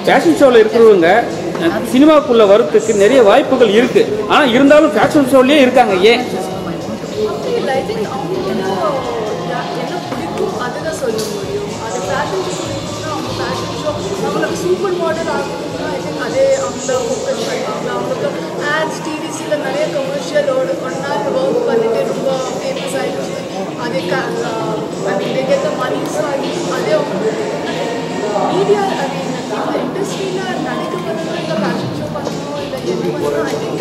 fashion ஷோவில் இருக்கிறவங்க சினிமாக்குள்ளே வரத்துக்கு நிறைய வாய்ப்புகள் இருக்குது ஆனால் இருந்தாலும் ஃபேஷன் ஷோலேயே இருக்காங்க ஏன் அப்படி இல்லை ஐ திங்க் அவங்களோட யா- என்ன பிடிக்கும் அதுதான் சொல்ல முடியும் அது ஃபேஷன் ஷோ பிடிக்கும்னா அவங்க ஃபேஷன் ஷோ அவங்களுக்கு சூப்பர் மாடல் ஆகணும்னா ஐ திங்க் அதே அவங்க ஃபோக்கஸ் பண்ணுவாங்க அவங்களுக்கு ஆட்ஸ் டிவிசியில் நிறைய கமர்ஷியலோட ஒன் நாள் ஒர்க் பண்ணிட்டு ரொம்ப ஃபேமஸ் ஆகிடுச்சு அதே ஐ மீன் தே கெட் த மணிஸ் ஆகி அதே அவங்க மீடியா ஐ மீன் இந்த இண்டஸ்ட்ரியில் நடிக்க பண்ணணும் இல்லை ஃபேஷன் ஷோ பண்ணணும் இல்லை எது பண்ணணும் ஐ திங்க்